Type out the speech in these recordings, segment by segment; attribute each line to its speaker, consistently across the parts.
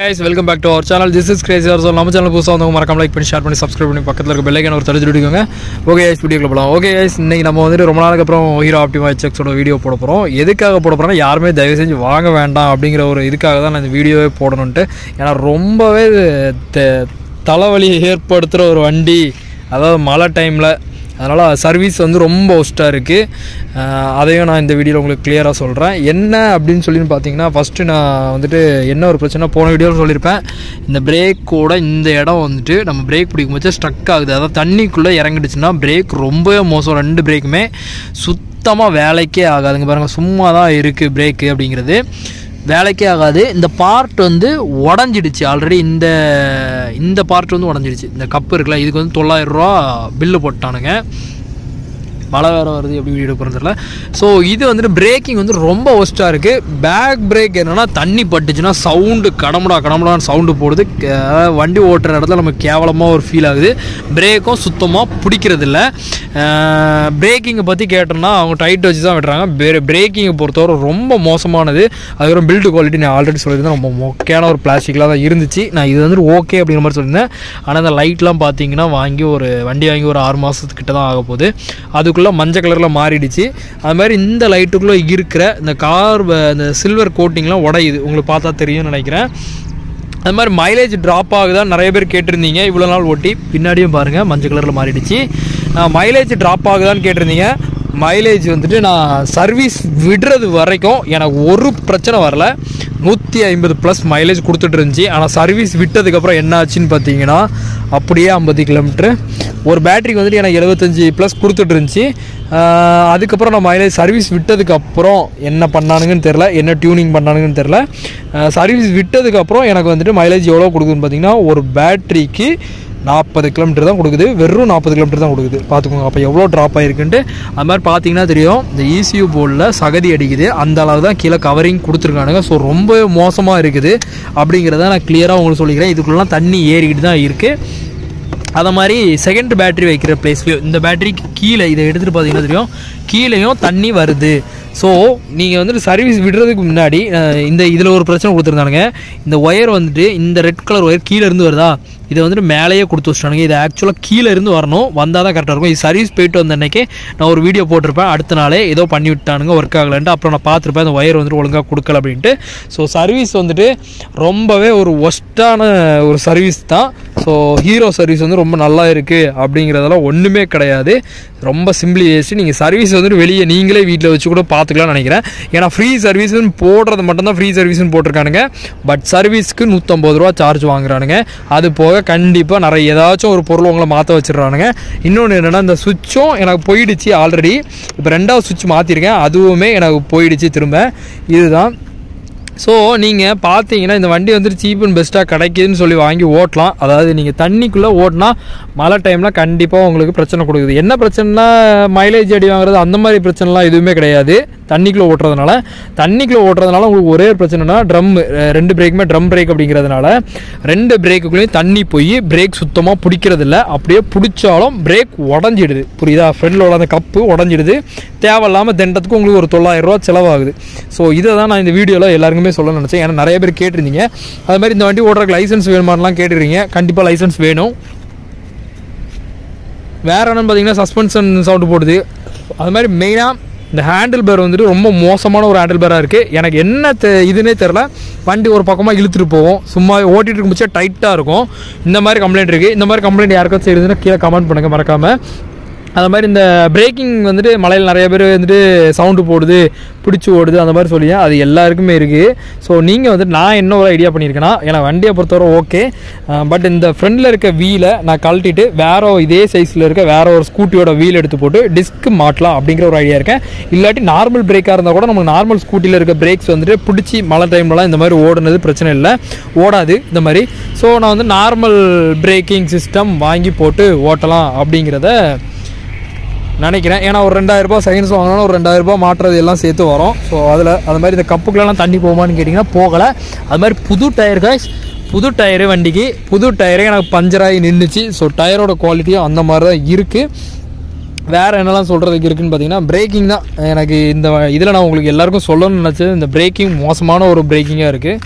Speaker 1: guys welcome back to our channel this is crazy our நம்ம channel புதுசாக வந்து மறக்காம லைக் பண்ணி ஷேர் பண்ணி சப்ஸ்கிரைப் பண்ணி பக்கத்தில் இருக்க பெல்லைக்கான ஒரு தடுத்து விடுங்க ஓகே ஐஸ் வீடியோக்குள்ள போகலாம் ஓகே ஐஸ் இன்னைக்கு நம்ம வந்துட்டு ரொம்ப நாளுக்கு அப்புறம் ஹீரோ ஆப்டிமா செக்ஸோட வீடியோ போட போகிறோம் எதுக்காக போட போகிறோம்னா யாருமே தயவு செஞ்சு வாங்க வேண்டாம் அப்படிங்கிற ஒரு இதுக்காக தான் நான் இந்த வீடியோவே போடணுன்ட்டு ஏன்னா ரொம்பவே த- தலைவலி ஏற்படுத்துகிற ஒரு வண்டி அதாவது மழை டைமில் அதனால் சர்வீஸ் வந்து ரொம்ப ஒஸ்ட்டாக இருக்குது அதையும் நான் இந்த வீடியோவில் உங்களுக்கு கிளியராக சொல்கிறேன் என்ன அப்படின்னு சொல்லி பார்த்தீங்கன்னா ஃபஸ்ட்டு நான் வந்துட்டு என்ன ஒரு பிரச்சனை போன வீடியோவில் சொல்லியிருப்பேன் இந்த பிரேக்கோட இந்த இடம் வந்துட்டு நம்ம பிரேக் பிடிக்கும்போது ஸ்ட்ரக் ஆகுது அதாவது தண்ணிக்குள்ளே இறங்கிடுச்சுன்னா பிரேக் ரொம்பவே மோசம் ரெண்டு பிரேக்குமே சுத்தமாக வேலைக்கே ஆகாதுங்க பாருங்கள் சும்மா தான் இருக்குது பிரேக்கு அப்படிங்கிறது வேலைக்கே ஆகாது இந்த பார்ட் வந்து உடஞ்சிடுச்சு ஆல்ரெடி இந்த இந்த பார்ட் வந்து உடஞ்சிடுச்சு இந்த கப்பு இருக்குல்ல இதுக்கு வந்து தொள்ளாயிரம் ரூபா பில்லு போட்டானுங்க மழை வேறு வருது எப்படி வீடியோ போகிறதில்ல ஸோ இது வந்துட்டு பிரேக்கிங் வந்து ரொம்ப ஒஸ்ட்டாக இருக்குது பேக் பிரேக் என்னென்னா தண்ணி பட்டுச்சுன்னா சவுண்டு கடமுடா கடமுடான்னு சவுண்டு போடுது கே- வண்டி ஓட்டுற இடத்துல நமக்கு கேவலமாக ஒரு ஃபீல் ஆகுது பிரேக்கும் சுத்தமாக பிடிக்கிறதில்ல பிரேக்கிங்கை பற்றி கேட்டோம்னா அவங்க டைட் வச்சு தான் விடுறாங்க பிரேக்கிங்கை பொறுத்தவரை ரொம்ப மோசமானது அதுக்கப்புறம் பில்டு குவாலிட்டி நான் ஆல்ரெடி சொல்லியிருந்தேன் ரொம்ப மொக்கையான ஒரு பிளாஸ்டிக்கில் தான் இருந்துச்சு நான் இது வந்துட்டு ஓகே அப்படிங்கிற மாதிரி சொல்லியிருந்தேன் ஆனால் அந்த லைட்லாம் பார்த்தீங்கன்னா வாங்கி ஒரு வண்டி வாங்கி ஒரு ஆறு மாதத்துக்கிட்ட தான் ஆக போகுது அதுக்குள்ளே மஞ்சள் கலரில் மாறிடுச்சு அது மாதிரி இந்த லைட்டுக்குள்ளே இருக்கிற இந்த கார் இந்த சில்வர் கோட்டிங்லாம் உடையுது உங்களுக்கு பார்த்தா தெரியும்னு நினைக்கிறேன் அது மாதிரி மைலேஜ் ட்ராப் ஆகுதா நிறைய பேர் கேட்டிருந்தீங்க இவ்வளோ நாள் ஓட்டி பின்னாடியும் பாருங்கள் மஞ்சள் கலரில் மாறிடுச்சு மைலேஜ் ட்ராப் ஆகுதான்னு கேட்டிருந்தீங்க மைலேஜ் வந்துட்டு நான் சர்வீஸ் விடுறது வரைக்கும் எனக்கு ஒரு பிரச்சனை வரல நூற்றி ஐம்பது ப்ளஸ் மைலேஜ் கொடுத்துட்டு இருந்துச்சு ஆனால் சர்வீஸ் விட்டதுக்கப்புறம் என்ன ஆச்சுன்னு பார்த்தீங்கன்னா அப்படியே ஐம்பது கிலோமீட்ரு ஒரு பேட்டரிக்கு வந்துட்டு எனக்கு எழுபத்தஞ்சி ப்ளஸ் கொடுத்துட்டு இருந்துச்சு ஆஹ் அதுக்கப்புறம் நான் மைலேஜ் சர்வீஸ் விட்டதுக்கப்புறம் என்ன பண்ணானுங்கன்னு தெரில என்ன டியூனிங் பண்ணானுங்கன்னு தெரில சர்வீஸ் விட்டதுக்கப்புறம் எனக்கு வந்துட்டு மைலேஜ் எவ்வளோ கொடுக்குதுன்னு பார்த்தீங்கன்னா ஒரு பேட்டரிக்கு நாற்பது கிலோமீட்டர் தான் கொடுக்குது வெறும் நாற்பது கிலோமீட்டர் தான் கொடுக்குது பார்த்துக்கோங்க அப்போ எவ்வளோ ட்ராப் ஆகிருக்குன்ட்டு அது மாதிரி பார்த்தீங்கன்னா தெரியும் இந்த ECU போர்டில் சகதி அடிக்குது அந்த அளவு தான் கீழே கவரிங் கொடுத்துருக்கானுங்க ஸோ ரொம்ப மோசமாக இருக்குது அப்படிங்கிறத நான் கிளியராக உங்களுக்கு சொல்லிக்கிறேன் இதுக்குள்ளலாம் தண்ணி ஏறிக்கிட்டு தான் இருக்குது அதை மாதிரி செகண்ட் பேட்டரி வைக்கிற பிளேஸ்லையும் இந்த பேட்டரிக்கு கீழே இதை எடுத்துகிட்டு பார்த்தீங்கன்னா தெரியும் கீழேயும் தண்ணி வருது ஸோ நீங்கள் வந்துட்டு சர்வீஸ் விடுறதுக்கு முன்னாடி அஹ், இந்த இதில் ஒரு பிரச்சனை கொடுத்துருந்தானுங்க இந்த ஒயர் வந்துட்டு இந்த ரெட் கலர் ஒயர் கீழே இருந்து வருதா இதை வந்துட்டு மேலேயே கொடுத்து வச்சிட்டானுங்க இது ஆக்சுவலாக கீழே இருந்து வரணும் வந்தால் தான் கரெக்டாக இருக்கும் இது சர்வீஸ் போயிட்டு வந்த அன்னைக்கு நான் ஒரு வீடியோ போட்டிருப்பேன் அடுத்த நாளே ஏதோ பண்ணி விட்டானுங்க ஒர்க் ஆகலன்ட்டு அப்புறம் நான் பார்த்துருப்பேன் அந்த ஒயர் வந்துட்டு ஒழுங்காக கொடுக்கல அப்படின்ட்டு ஸோ சர்வீஸ் வந்துட்டு ரொம்பவே ஒரு ஒஸ்ட்டான ஒரு சர்வீஸ் தான் ஸோ ஹீரோ சர்வீஸ் வந்து ரொம்ப நல்லா இருக்குது அப்படிங்கிறதெல்லாம் ஒன்றுமே கிடையாது ரொம்ப சிம்பிளி வேஸ்ட்டு நீங்கள் சர்வீஸ் வந்துட்டு வெளியே நீங்களே வீட்டில் வச்சு கூட பார்த்துக்கலாம்னு நினைக்கிறேன் ஏன்னா ஃப்ரீ சர்வீஸ்னு போடுறது மட்டும்தான் ஃப்ரீ சர்வீஸ்னு போட்டிருக்கானுங்க பட் சர்வீஸ்க்கு நூற்றம்பது ரூபா சார்ஜ் வாங்குறானுங்க அது போக கண்டிப்பாக நிறைய ஏதாச்சும் ஒரு பொருள் உங்களை மாற்ற வச்சிடுறானுங்க இன்னொன்று என்னென்னா இந்த சுவிட்சும் எனக்கு போயிடுச்சு ஆல்ரெடி இப்போ ரெண்டாவது சுவிட்ச் மாற்றிருக்கேன் அதுவுமே எனக்கு போயிடுச்சு திரும்ப இதுதான் ஸோ நீங்கள் பார்த்தீங்கன்னா இந்த வண்டி வந்துட்டு சீப் அண்ட் பெஸ்ட்டாக கிடைக்குதுன்னு சொல்லி வாங்கி ஓட்டலாம் அதாவது நீங்கள் தண்ணிக்குள்ளே ஓட்டினா மழை டைமில் கண்டிப்பாக உங்களுக்கு பிரச்சனை கொடுக்குது என்ன பிரச்சனைனா மைலேஜ் அடி வாங்குறது அந்த மாதிரி பிரச்சனைலாம் எதுவுமே கிடையாது தண்ணிக்குள்ளே ஓட்டுறதுனால தண்ணிக்குள்ளே ஓட்டுறதுனால உங்களுக்கு ஒரே ஒரு பிரச்சனைனா ட்ரம் ரெண்டு பிரேக்குமே ட்ரம் பிரேக் அப்படிங்கிறதுனால ரெண்டு பிரேக்குள்ளேயும் தண்ணி போய் பிரேக் சுத்தமாக பிடிக்கிறதில்ல அப்படியே பிடிச்சாலும் பிரேக் உடஞ்சிடுது புரியுதா ஃப்ரெண்டில் உள்ள அந்த கப்பு உடஞ்சிடுது தேவையில்லாமல் திண்டத்துக்கு உங்களுக்கு ஒரு தொள்ளாயிரம் ரூபா செலவாகுது ஸோ இதை தான் நான் இந்த வீடியோவில் எல்லாருக்குமே சொல்ல நினச்சேன் ஏன்னா நிறைய பேர் கேட்டிருந்தீங்க அது மாதிரி இந்த வண்டி ஓட்டுறதுக்கு லைசன்ஸ் வேணுமான்லாம் கேட்டிருக்கீங்க கண்டிப்பாக லைசன்ஸ் வேணும் வேற என்னன்னு பார்த்தீங்கன்னா சஸ்பென்ஷன் சவுண்டு போடுது அது மாதிரி மெயினாக இந்த ஹேண்டில் பேர் வந்துட்டு ரொம்ப மோசமான ஒரு ஹேண்டில் பேராக இருக்குது எனக்கு என்ன தெ- இதுனே தெரில வண்டி ஒரு பக்கமாக இழுத்துட்டு போவோம் சும்மா ஓட்டிட்டு இருக்கும்போது டைட்டாக இருக்கும் இந்த மாதிரி கம்ப்ளைண்ட் இருக்குது இந்த மாதிரி கம்ப்ளைண்ட் யாருக்காச்சும் இருந்துன்னா கீழே கமெண்ட் பண்ணுங்கள் மறக்காமல் அது மாதிரி இந்த பிரேக்கிங் வந்துட்டு மலையில் நிறைய பேர் வந்துட்டு சவுண்டு போடுது பிடிச்சி ஓடுது அந்த மாதிரி சொல்லி அது எல்லாருக்குமே இருக்குது ஸோ நீங்கள் வந்துட்டு நான் என்ன ஒரு ஐடியா பண்ணியிருக்கேன்னா ஏன்னா வண்டியை பொறுத்தவரை ஓகே பட் இந்த ஃப்ரண்டில் இருக்க வீலை நான் கழட்டிட்டு வேற இதே சைஸில் இருக்க வேற ஒரு ஸ்கூட்டியோட வீல் எடுத்து போட்டு டிஸ்க் மாட்டலாம் அப்படிங்கிற ஒரு ஐடியா இருக்கேன் இல்லாட்டி நார்மல் பிரேக்காக இருந்தால் கூட நமக்கு நார்மல் ஸ்கூட்டியில் இருக்க பிரேக்ஸ் வந்துட்டு பிடிச்சி மழை டைம்லலாம் இந்த மாதிரி ஓடுனது பிரச்சனை இல்லை ஓடாது இந்த மாதிரி ஸோ நான் வந்து நார்மல் பிரேக்கிங் சிஸ்டம் வாங்கி போட்டு ஓட்டலாம் அப்படிங்கிறத நினைக்கிறேன் ஏன்னா ஒரு ரெண்டாயிரம் ரூபாய் சயின்ஸ் வாங்கினா ஒரு ரெண்டாயிரம் ரூபாய் மாற்றுறது எல்லாம் சேர்த்து வரும் ஸோ அதில் அது மாதிரி இந்த கப்புக்குள்ளலாம் தண்ணி போகுமான்னு கேட்டிங்கன்னா போகலை அது மாதிரி புது டயர் காய்ஸ் புது டயரு வண்டிக்கு புது டயரே எனக்கு பஞ்சராகி நின்றுச்சு ஸோ டயரோட குவாலிட்டியும் அந்த மாதிரி தான் இருக்குது வேறு என்னெல்லாம் சொல்கிறதுக்கு இருக்குன்னு பார்த்தீங்கன்னா பிரேக்கிங் தான் எனக்கு இந்த இதில் நான் உங்களுக்கு எல்லாருக்கும் சொல்லணும்னு நினச்சது இந்த பிரேக்கிங் மோசமான ஒரு பிரேக்கிங்காக இருக்குது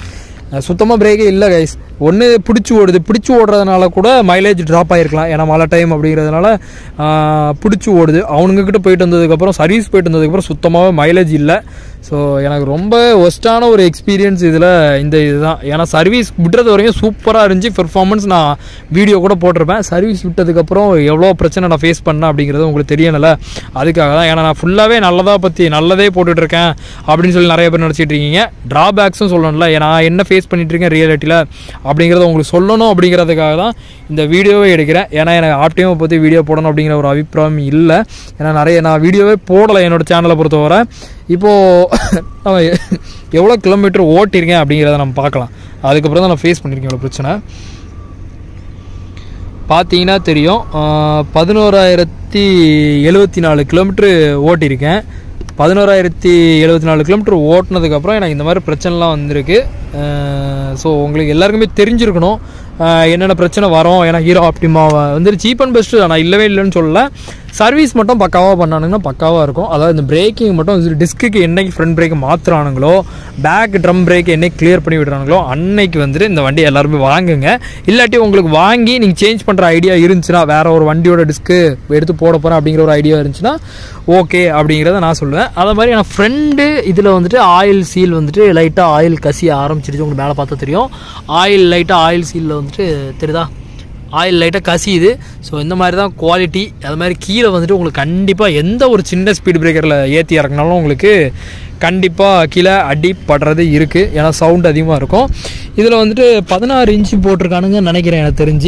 Speaker 1: சுத்தமாக பிரேக்கே இல்லை கைஸ் ஒன்று பிடிச்சி ஓடுது பிடிச்சி ஓடுறதுனால கூட மைலேஜ் ட்ராப் ஆகிருக்கலாம் ஏன்னா மழை டைம் அப்படிங்கிறதுனால பிடிச்சி ஓடுது அவனுங்க கிட்ட போயிட்டு வந்ததுக்கப்புறம் சர்வீஸ் போயிட்டு வந்ததுக்கப்புறம் சுத்தமாகவே மைலேஜ் இல்லை ஸோ எனக்கு ரொம்ப ஒஸ்ட்டான ஒரு எக்ஸ்பீரியன்ஸ் இதில் இந்த இதுதான் ஏன்னா சர்வீஸ் விட்டுறது வரைக்கும் சூப்பராக இருந்துச்சு பெர்ஃபார்மன்ஸ் நான் வீடியோ கூட போட்டிருப்பேன் சர்வீஸ் விட்டதுக்கப்புறம் எவ்வளோ பிரச்சனை நான் ஃபேஸ் பண்ணேன் அப்படிங்கிறது உங்களுக்கு தெரியணும்ல அதுக்காக தான் ஏன்னா நான் ஃபுல்லாகவே நல்லதாக பற்றி நல்லதே போட்டுட்ருக்கேன் அப்படின்னு சொல்லி நிறைய பேர் நினச்சிட்டு இருக்கீங்க ட்ராபேக்ஸும் சொல்லணும்ல நான் என்ன ஃபேஸ் பண்ணிட்டு இருக்கேன் ரியாலிட்டியில் அப்படிங்கிறத உங்களுக்கு சொல்லணும் அப்படிங்கிறதுக்காக தான் இந்த வீடியோவே எடுக்கிறேன் ஏன்னா எனக்கு ஆப்டியமை பற்றி வீடியோ போடணும் அப்படிங்கிற ஒரு அபிப்பிராயம் இல்லை ஏன்னா நிறைய நான் வீடியோவே போடலை என்னோட சேனலை பொறுத்தவரை இப்போது நம்ம எவ்வளோ கிலோமீட்டர் ஓட்டியிருக்கேன் அப்படிங்கிறத நம்ம பார்க்கலாம் அதுக்கப்புறம் தான் நான் ஃபேஸ் பண்ணியிருக்கேன் இவ்வளோ பிரச்சனை பார்த்தீங்கன்னா தெரியும் பதினோராயிரத்தி எழுபத்தி நாலு கிலோமீட்ரு ஓட்டியிருக்கேன் பதினோராயிரத்தி எழுபத்தி நாலு கிலோமீட்டர் ஓட்டினதுக்கப்புறம் எனக்கு இந்த மாதிரி பிரச்சனைலாம் வந்திருக்கு ஸோ உங்களுக்கு எல்லாருக்குமே தெரிஞ்சிருக்கணும் ஆஹ் என்னென்ன பிரச்சனை வரும் ஏன்னா ஹீரோ ஆப்டிமாவை வந்துட்டு சீப் அண்ட் பெஸ்ட்டு நான் இல்லவே இல்லைன்னு சொல்லல சர்வீஸ் மட்டும் பக்காவாக பண்ணானுங்கன்னா பக்காவாக இருக்கும் அதாவது இந்த பிரேக்கிங் மட்டும் டிஸ்க்குக்கு என்னைக்கு ஃப்ரண்ட் பிரேக் மாற்றுறானுங்களோ பேக் ட்ரம் பிரேக் என்னைக்கு கிளியர் பண்ணி விடுறானுங்களோ அன்னைக்கு வந்துட்டு இந்த வண்டி எல்லாருமே வாங்குங்க இல்லாட்டி உங்களுக்கு வாங்கி நீங்கள் சேஞ்ச் பண்ணுற ஐடியா இருந்துச்சுன்னா வேற ஒரு வண்டியோட டிஸ்க்கு எடுத்து போட போகிறேன் அப்படிங்கிற ஒரு ஐடியா இருந்துச்சுன்னா ஓகே அப்படிங்கிறத நான் சொல்லுவேன் அதே மாதிரி என் ஃப்ரெண்டு இதில் வந்துட்டு ஆயில் சீல் வந்துட்டு லைட்டாக ஆயில் கசிய ஆரம்பிச்சிருச்சு உங்களுக்கு மேலே பார்த்தா தெரியும் ஆயில் லைட்டாக ஆயில் சீலில் வந்துட்டு தெரியுதா ஆயில் லைட்டாக கசியுது ஸோ இந்த மாதிரி தான் குவாலிட்டி அது மாதிரி கீழே வந்துட்டு உங்களுக்கு கண்டிப்பாக எந்த ஒரு சின்ன ஸ்பீட் பிரேக்கரில் ஏற்றி இறக்குனாலும் உங்களுக்கு கண்டிப்பாக கீழே அடி படுறது இருக்குது ஏன்னா சவுண்ட் அதிகமாக இருக்கும் இதில் வந்துட்டு பதினாறு இன்ச்சு போட்டிருக்கானுங்கன்னு நினைக்கிறேன் எனக்கு தெரிஞ்சு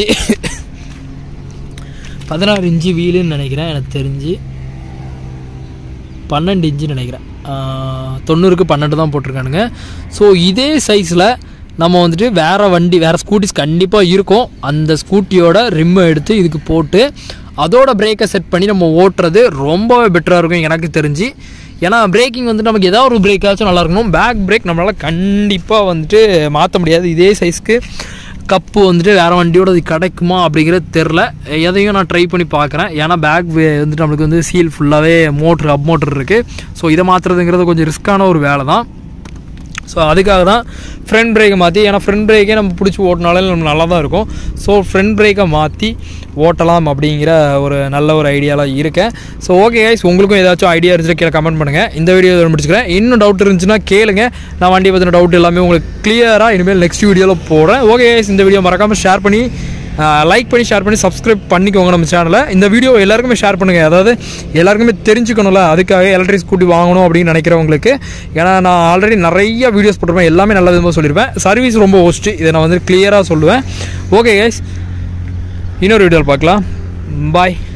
Speaker 1: பதினாறு இன்ச்சு வீலுன்னு நினைக்கிறேன் எனக்கு தெரிஞ்சு பன்னெண்டு இன்ச்சு நினைக்கிறேன் ஆஹ், தொண்ணூறுக்கு பன்னெண்டு தான் போட்டிருக்கானுங்க ஸோ இதே சைஸில் நம்ம வந்துட்டு வேறு வண்டி வேறு ஸ்கூட்டிஸ் கண்டிப்பாக இருக்கும் அந்த ஸ்கூட்டியோட ரிம்மை எடுத்து இதுக்கு போட்டு அதோட பிரேக்கை செட் பண்ணி நம்ம ஓட்டுறது ரொம்பவே பெட்டராக இருக்கும் எனக்கு தெரிஞ்சு ஏன்னா பிரேக்கிங் வந்துட்டு நமக்கு ஏதாவது ஒரு பிரேக்காச்சும் நல்லா இருக்கணும் பேக் பிரேக் நம்மளால் கண்டிப்பாக வந்துட்டு மாற்ற முடியாது இதே சைஸ்க்கு கப்பு வந்துட்டு வேறு வண்டியோட அது கிடைக்குமா அப்படிங்கிறது தெரில எதையும் நான் ட்ரை பண்ணி பார்க்குறேன் ஏன்னா பேக் வந்துட்டு நம்மளுக்கு வந்து சீல் ஃபுல்லாகவே மோட்ரு அப் மோட்ரு இருக்குது ஸோ இதை மாற்றுறதுங்கிறது கொஞ்சம் ரிஸ்க்கான ஒரு வேலை தான் ஸோ அதுக்காக தான் ஃப்ரண்ட் பிரேக்கை மாற்றி ஏன்னா ஃப்ரண்ட் பிரேக்கே நம்ம பிடிச்சி ஓட்டினாலே நம்ம நல்லா தான் இருக்கும் ஸோ ஃப்ரண்ட் பிரேக்கை மாற்றி ஓட்டலாம் அப்படிங்கிற ஒரு நல்ல ஒரு ஐடியாவில் இருக்கேன் ஸோ ஓகே கைஸ் உங்களுக்கும் ஏதாச்சும் ஐடியா இருந்துச்சு கீழே கமெண்ட் பண்ணுங்கள் இந்த வீடியோ இதோட முடிச்சுக்கிறேன் இன்னும் டவுட் இருந்துச்சுன்னா கேளுங்க நான் வண்டி பற்றின டவுட் எல்லாமே உங்களுக்கு கிளியராக இனிமேல் நெக்ஸ்ட் வீடியோவில் போடுறேன் ஓகே கைஸ் இந்த வீடியோ மறக்காமல் ஷேர் பண்ணி லைக் பண்ணி ஷேர் பண்ணி சப்ஸ்கிரைப் பண்ணிக்கோங்க நம்ம சேனலை இந்த வீடியோ எல்லாருக்குமே ஷேர் பண்ணுங்கள் அதாவது எல்லாருக்குமே தெரிஞ்சுக்கணும்ல அதுக்காக எலக்ட்ரிக் ஸ்கூட்டி வாங்கணும் அப்படின்னு நினைக்கிறவங்களுக்கு ஏன்னா நான் ஆல்ரெடி நிறைய வீடியோஸ் போட்டிருப்பேன் எல்லாமே நல்ல விதமாக சொல்லியிருப்பேன் சர்வீஸ் ரொம்ப ஒஸ்ட்டு இதை நான் வந்து கிளியராக சொல்லுவேன் ஓகே கைஸ் இன்னொரு வீடியோவில் பார்க்கலாம் பாய்